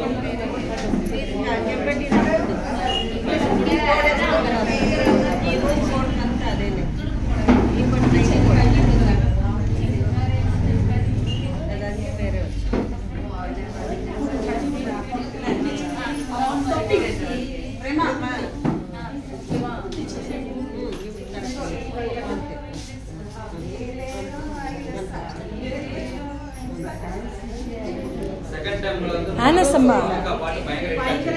Second டைம்ல வந்து ஆனசம்மா பாட்டு பயங்கர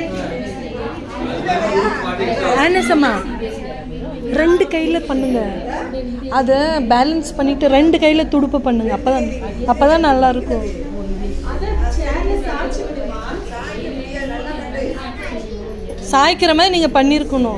ஆனசம்மா ரெண்டு கையில் பண்ணுங்க அதை பேலன்ஸ் பண்ணிட்டு ரெண்டு கையில் துடுப்பு பண்ணுங்க அப்பதான் அப்பதான் நல்லா இருக்கும் சாய்க்கிற மாதிரி நீங்க பண்ணிருக்கணும்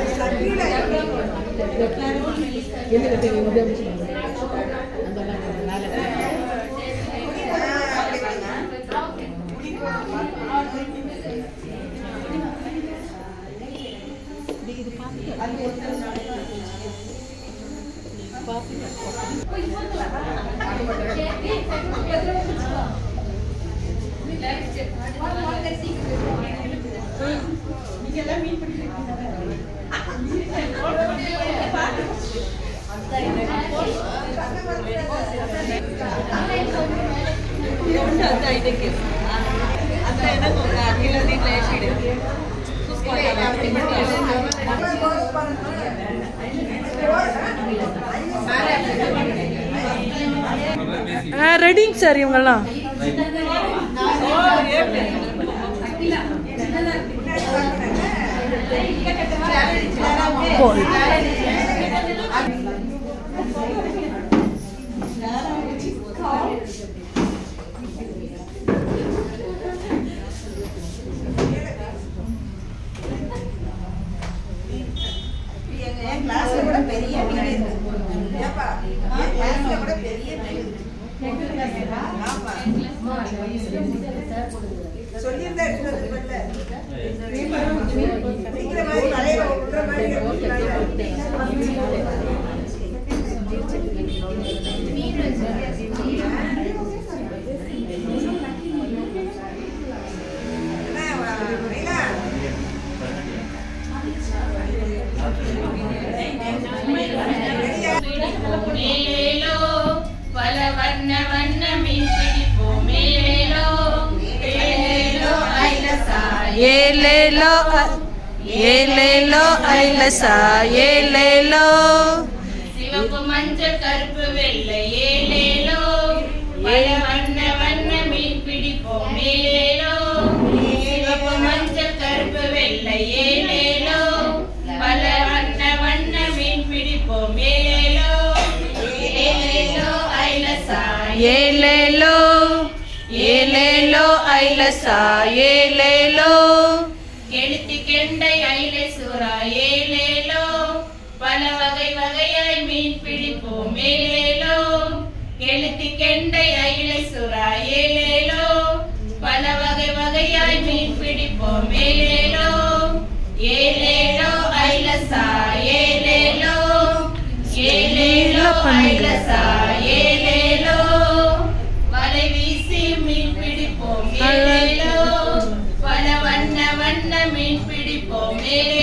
ரெடிங்க சார் இவங்கெல்லாம் போல் என் கிளாஸ்ல கூட பெரிய டிவி இருக்கு ஏப்பா என் கிளாஸ்ல கூட பெரிய டிவி ஆமா சொல்லியிருந்தா எடுத்துட்டு வந்திருப்பேன்ல. குடிக்கிற மாதிரி தலையில விட்டுற மாதிரி என்ன, மீனா? மேலேலோ பல வண்ண வண்ண மீன் பிடிப்போம் மேலேலோ மேலேலோ ஐலசா ஏலேலோ ஏலேலோ ஐலசா ஏலேலோ சிவப்பு மஞ்சள் கருப்பு வெள்ளை ஏலேலோ பல வண்ண வண்ண மீன் பிடிப்போம் மேலேலோ சிவப்பு மஞ்சள் கருப்பு வெள்ளை ஏலேலோ பல வண்ண வண்ண மீன் பிடிப்போம் மேலேலோ ஏலேலோ ஐலசா ஏலேலோ ஏலேலோ ஐலசா ஏலேலோ எழுத்தி கெண்டை ஐலை சூறா ஏலேலோ பல வகை வகையாய் மீன் பிடிப்போம் மேலேலோ எழுத்தி கெண்டை ஐலை சூறா ஏலேலோ பல வகை வகையாய் மீன் பிடிப்போம் மேலேலோ ஏலேலோ ஐலசா ஏலேலோ ஏலேலோ ஐலசா ஏலேலோ வலை வீசி மீன் பிடிப்போம் மேலேலோ பல வண்ண வண்ண மீன் பிடிப்போம் மேலே